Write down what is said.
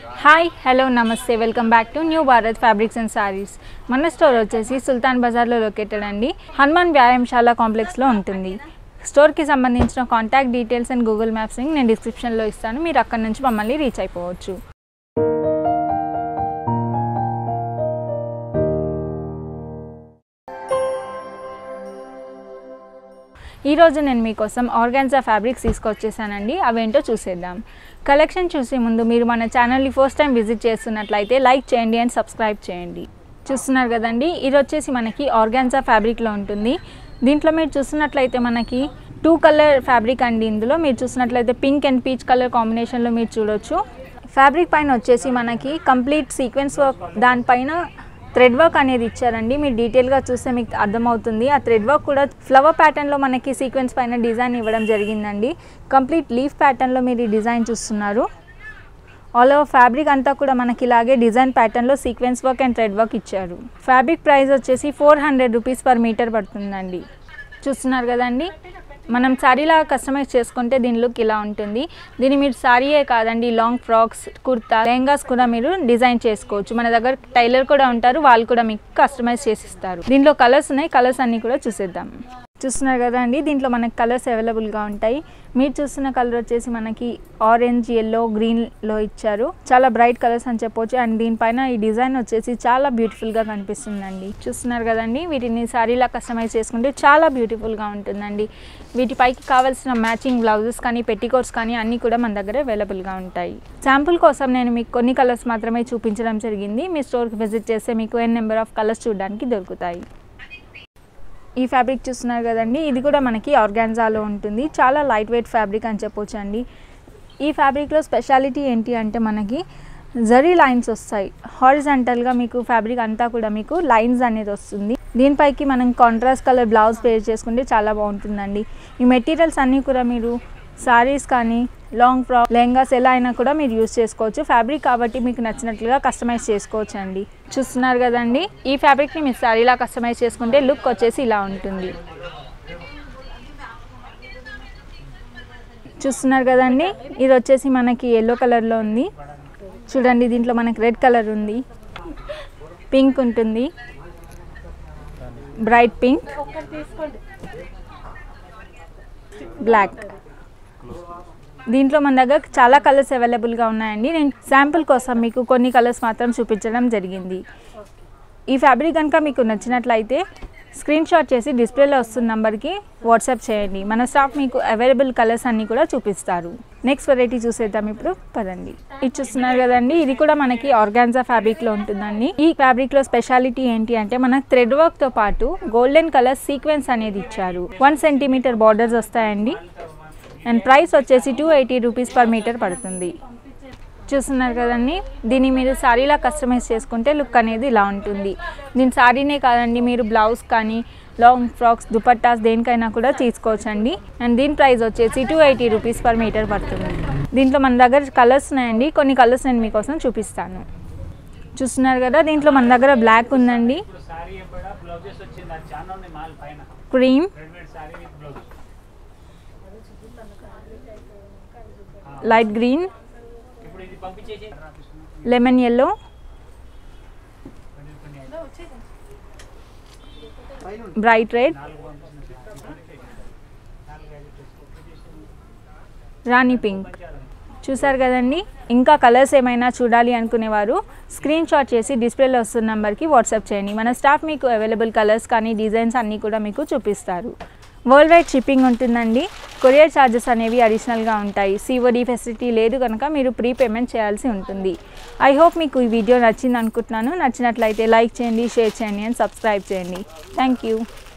hi hello నమస్తే welcome back to new Bharat fabrics and saris మన store వచ్చేసి సుల్తాన్ బజార్లో లొకేటెడ్ అండి హనుమాన్ వ్యాయామశాల కాంప్లెక్స్లో ఉంటుంది స్టోర్కి సంబంధించిన contact details and Google maps నేను డిస్క్రిప్షన్లో ఇస్తాను మీరు అక్కడ నుంచి మమ్మల్ని రీచ్ అయిపోవచ్చు ఈరోజు నేను మీకోసం ఆర్గాన్జా ఫ్యాబ్రిక్స్ తీసుకొచ్చేసానండి అవేంటో చూసేద్దాం కలెక్షన్ చూసే ముందు మీరు మన ఛానల్ని ఫస్ట్ టైం విజిట్ చేస్తున్నట్లయితే లైక్ చేయండి అండ్ సబ్స్క్రైబ్ చేయండి చూస్తున్నారు కదండి ఇది వచ్చేసి మనకి ఆర్గాన్జా ఫ్యాబ్రిక్లో ఉంటుంది దీంట్లో మీరు చూస్తున్నట్లయితే మనకి టూ కలర్ ఫ్యాబ్రిక్ అండి ఇందులో మీరు చూసినట్లయితే పింక్ అండ్ పీచ్ కలర్ కాంబినేషన్లో మీరు చూడొచ్చు ఫ్యాబ్రిక్ పైన వచ్చేసి మనకి కంప్లీట్ సీక్వెన్స్ వర్క్ దానిపైన థ్రెడ్ వర్క్ అనేది ఇచ్చారండి మీరు డీటెయిల్గా చూస్తే మీకు అర్థమవుతుంది ఆ థ్రెడ్ వర్క్ కూడా ఫ్లవర్ ప్యాటర్న్లో మనకి సీక్వెన్స్ పైన డిజైన్ ఇవ్వడం జరిగిందండి కంప్లీట్ లీఫ్ ప్యాటర్న్లో మీరు ఈ డిజైన్ చూస్తున్నారు ఆల్ ఓవర్ ఫ్యాబ్రిక్ అంతా కూడా మనకి ఇలాగే డిజైన్ ప్యాటర్న్లో sequence work and thread work ఇచ్చారు ఫ్యాబ్రిక్ ప్రైస్ వచ్చేసి four hundred rupees per metre పడుతుందండి చూస్తున్నారు కదండి మనం శారీలా కస్టమైజ్ చేసుకుంటే దీని లుక్ ఇలా ఉంటుంది దీన్ని మీరు శారీయే కాదండి లాంగ్ ఫ్రాక్స్ కుర్తా లెహంగాస్ కూడా మీరు డిజైన్ చేసుకోవచ్చు మన దగ్గర టైలర్ కూడా ఉంటారు వాళ్ళు కూడా మీకు కస్టమైజ్ చేసిస్తారు దీంట్లో కలర్స్ ఉన్నాయి కలర్స్ అన్నీ కూడా చూసేద్దాం చూస్తున్నారు కదా అండి దీంట్లో మనకి కలర్స్ అవైలబుల్గా ఉంటాయి మీరు చూస్తున్న కలర్ వచ్చేసి మనకి ఆరెంజ్ ఎల్లో గ్రీన్లో ఇచ్చారు చాలా బ్రైట్ కలర్స్ అని చెప్పొచ్చు అండ్ దీనిపైన ఈ డిజైన్ వచ్చేసి చాలా బ్యూటిఫుల్గా కనిపిస్తుందండి చూస్తున్నారు కదండి వీటిని సారీలా కస్టమైజ్ చేసుకుంటే చాలా బ్యూటిఫుల్గా ఉంటుందండి వీటిపైకి కావాల్సిన మ్యాచింగ్ బ్లౌజెస్ కానీ పెట్టికోట్స్ కానీ అన్నీ కూడా మన దగ్గర అవైలబుల్గా ఉంటాయి శాంపుల్ కోసం నేను మీకు కొన్ని కలర్స్ మాత్రమే చూపించడం జరిగింది మీ స్టోర్కి విజిట్ చేస్తే మీకు ఎన్ నెంబర్ ఆఫ్ కలర్స్ చూడడానికి దొరుకుతాయి ఈ ఫ్యాబ్రిక్ చూస్తున్నారు కదండి ఇది కూడా మనకి ఆర్గాన్జాలో ఉంటుంది చాలా లైట్ వెయిట్ ఫ్యాబ్రిక్ అని చెప్పొచ్చు అండి ఈ ఫ్యాబ్రిక్లో స్పెషాలిటీ ఏంటి అంటే మనకి జరీ లైన్స్ వస్తాయి హారిజంటల్గా మీకు ఫ్యాబ్రిక్ అంతా కూడా మీకు లైన్స్ అనేది వస్తుంది దీనిపైకి మనం కాంట్రాస్ట్ కలర్ బ్లౌజ్ పేర్ చేసుకుంటే చాలా బాగుంటుందండి ఈ మెటీరియల్స్ అన్నీ కూడా మీరు సారీస్ కానీ లాంగ్ ఫ్రాక్ లెహంగాస్ ఎలా అయినా కూడా మీరు యూస్ చేసుకోవచ్చు ఫ్యాబ్రిక్ కాబట్టి మీకు నచ్చినట్లుగా కస్టమైజ్ చేసుకోవచ్చు అండి చూస్తున్నారు కదండి ఈ ఫ్యాబ్రిక్ని మీరు సారీలా కస్టమైజ్ చేసుకుంటే లుక్ వచ్చేసి ఇలా ఉంటుంది చూస్తున్నారు కదండి ఇది వచ్చేసి మనకి ఎల్లో కలర్లో ఉంది చూడండి దీంట్లో మనకి రెడ్ కలర్ ఉంది పింక్ ఉంటుంది బ్రైట్ పింక్ బ్లాక్ దీంట్లో మన దగ్గర చాలా కలర్స్ అవైలబుల్గా ఉన్నాయండి నేను శాంపుల్ కోసం మీకు కొన్ని కలర్స్ మాత్రం చూపించడం జరిగింది ఈ ఫ్యాబ్రిక్ కనుక మీకు నచ్చినట్లయితే స్క్రీన్ షాట్ చేసి డిస్ప్లేలో వస్తున్న నెంబర్కి వాట్సాప్ చేయండి మన స్టాఫ్ మీకు అవైలబుల్ కలర్స్ అన్నీ కూడా చూపిస్తారు నెక్స్ట్ వెరైటీ చూసేద్దాం ఇప్పుడు పదండి ఇది చూస్తున్నారు కదండి ఇది కూడా మనకి ఆర్గాన్జా ఫ్యాబ్రిక్లో ఉంటుందండి ఈ ఫ్యాబ్రిక్లో స్పెషాలిటీ ఏంటి అంటే మనకు థ్రెడ్ వర్క్తో పాటు గోల్డెన్ కలర్ సీక్వెన్స్ అనేది ఇచ్చారు వన్ సెంటీమీటర్ బార్డర్స్ వస్తాయండి అండ్ ప్రైస్ వచ్చేసి two eighty rupees per metre పడుతుంది చూస్తున్నారు కదండి దీన్ని మీరు శారీలా కస్టమైజ్ చేసుకుంటే లుక్ అనేది ఇలా ఉంటుంది దీని శారీనే కాదండి మీరు బ్లౌజ్ కానీ లాంగ్ ఫ్రాక్స్ దుపట్టాస్ దేనికైనా కూడా తీసుకోవచ్చండి అండ్ దీని ప్రైస్ వచ్చేసి two eighty rupees per metre పడుతుంది దీంట్లో మన దగ్గర కలర్స్ ఉన్నాయండి కొన్ని కలర్స్ నేను మీకోసం చూపిస్తాను చూస్తున్నారు కదా దీంట్లో మన దగ్గర బ్లాక్ ఉందండి సారీ కూడా బ్లౌజెస్ వచ్చింది అది చాలా ఉంది మాల్ పైన cream readymade sari with blouse light green ఇప్పుడు ఇది పంపించేసి లెమన్ ఎల్లో బ్రైట్ రెడ్ నాలుగు పంపిస్తుంది రాణి పింక్ చూసారు కదండి ఇంకా కలర్స్ ఏమైనా చూడాలి అనుకునేవారు స్క్రీన్ షాట్ చేసి డిస్ప్లేలో వస్తున్న నెంబర్కి వాట్సాప్ చేయండి మన స్టాఫ్ మీకు అవైలబుల్ కలర్స్ కానీ డిజైన్స్ అన్నీ కూడా మీకు చూపిస్తారు వరల్డ్ వైడ్ షిప్పింగ్ ఉంటుందండి కొరియర్ ఛార్జెస్ అనేవి అడిషనల్గా ఉంటాయి సిఓడి ఫెసిలిటీ లేదు కనుక మీరు ప్రీ పేమెంట్ చేయాల్సి ఉంటుంది ఐ హోప్ మీకు ఈ వీడియో నచ్చింది అనుకుంటున్నాను నచ్చినట్లయితే లైక్ చేయండి షేర్ చేయండి అండ్ సబ్స్క్రైబ్ చేయండి థ్యాంక్ యూ